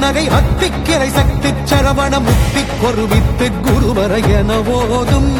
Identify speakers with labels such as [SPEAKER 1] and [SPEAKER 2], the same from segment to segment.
[SPEAKER 1] திருநகை அத்திக்கிரை சக்தி சரவண முக்தி கொருவித்து குருவர என ஓதும்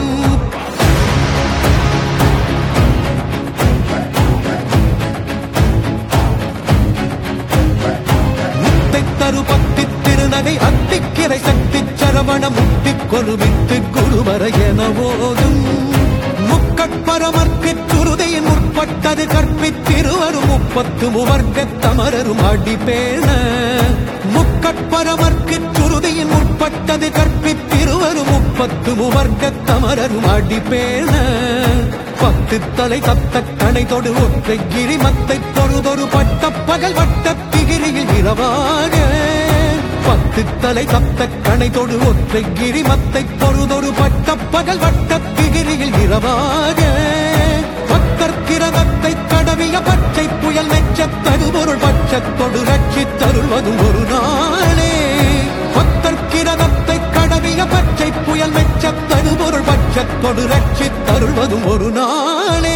[SPEAKER 1] முத்தை தருபத்தி திருநகை அத்திக்கிரை சக்தி சரவண முக்தி கொருவித்து குருவர என ஓதும் முக்கட்பரமர்க்கு குருதையின் முற்பட்டது கற்பித்திருவரும் முப்பத்து முவர்க்க தமரரும் அடிபேண முக்கட்பரமர்க்கு சுருதியின் முற்பட்டது கற்பித்திருவரும் முப்பத்து முவர்க்க தமரரும் அடிபேண பத்து தலை தத்த கணை தொடு ஒற்றை கிரிமத்தை தொழுதொரு பட்ட பகல் வட்ட திகிரியில் இரவாக பத்து தலை தத்த கணை தொடு ஒற்றை கிரிமத்தை தொழுதொரு பட்ட பகல் வட்ட திகிரியில் இரவாக பத்தர் கிரகத்தை கடவிய பச்சை புயல் மெச்ச தருபொருள் பட்சத்தொடு ரட்சி தருள்வதும் ஒரு நாளே பத்தர் கிரகத்தை கடவிய பச்சை புயல் மெச்ச தருபொருள் பட்சத்தொடு ரட்சி தருள்வதும் ஒரு நாளே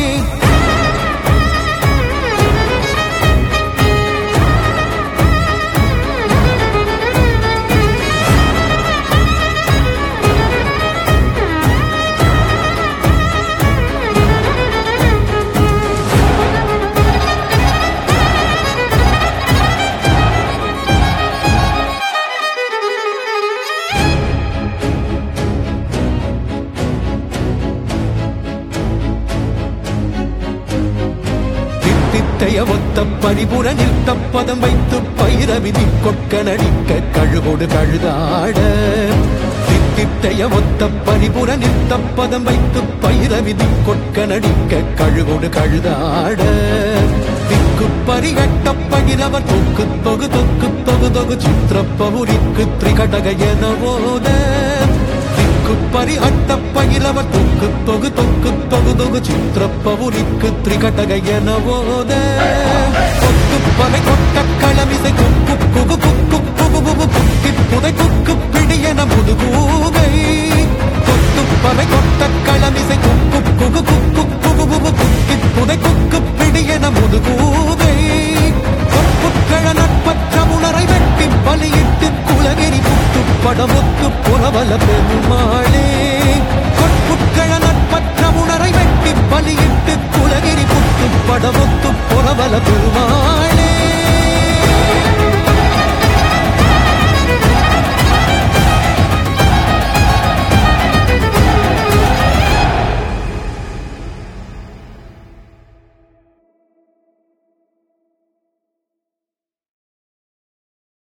[SPEAKER 1] தித்தித்தைய ஒத்த பரிபுர நிறுத்த பதம் வைத்து பயிரவிதி கொட்க நடிக்க கழுகோடு கழுதாட தித்தித்தைய ஒத்த பரிபுர நிறுத்த பதம் வைத்து பயிரவிதி கொட்க நடிக்க கழுகோடு கழுதாட திக்கு பரிகட்ட பகிரவர் தொக்கு தொகு தொக்கு தொகு தொகு சித்திரப்பவுரிக்கு திரிகடக என ஓத திக்கு பரி அட்ட பயிலவர் தொக்கு தொகு தொக்கு தொகு தொகு சித்திரப்பவுரிக்கு திரிகடக என ஓத கொக்கு பலை கொட்ட களமிசை குக்கு குகு குக்கு குகு குகு குக்கி புதை குக்கு பிடி என முதுகூகை கொக்கு பலை கொட்ட களமிசை குக்கு குகு குக்கு குகு குகு குக்கி புதை குக்கு பிடி என முதுகூகை கொப்புக்கள நட்பற்ற உணரை வெட்டி பலியிட்டு குலகிரி புத்து படமுத்து புறவல பெருமாளே கொட்புட்கள நட்பற்ற உணரை வெட்டி பலியிட்டு குலகிரி புத்து படமுத்து புறவல பெருமாளே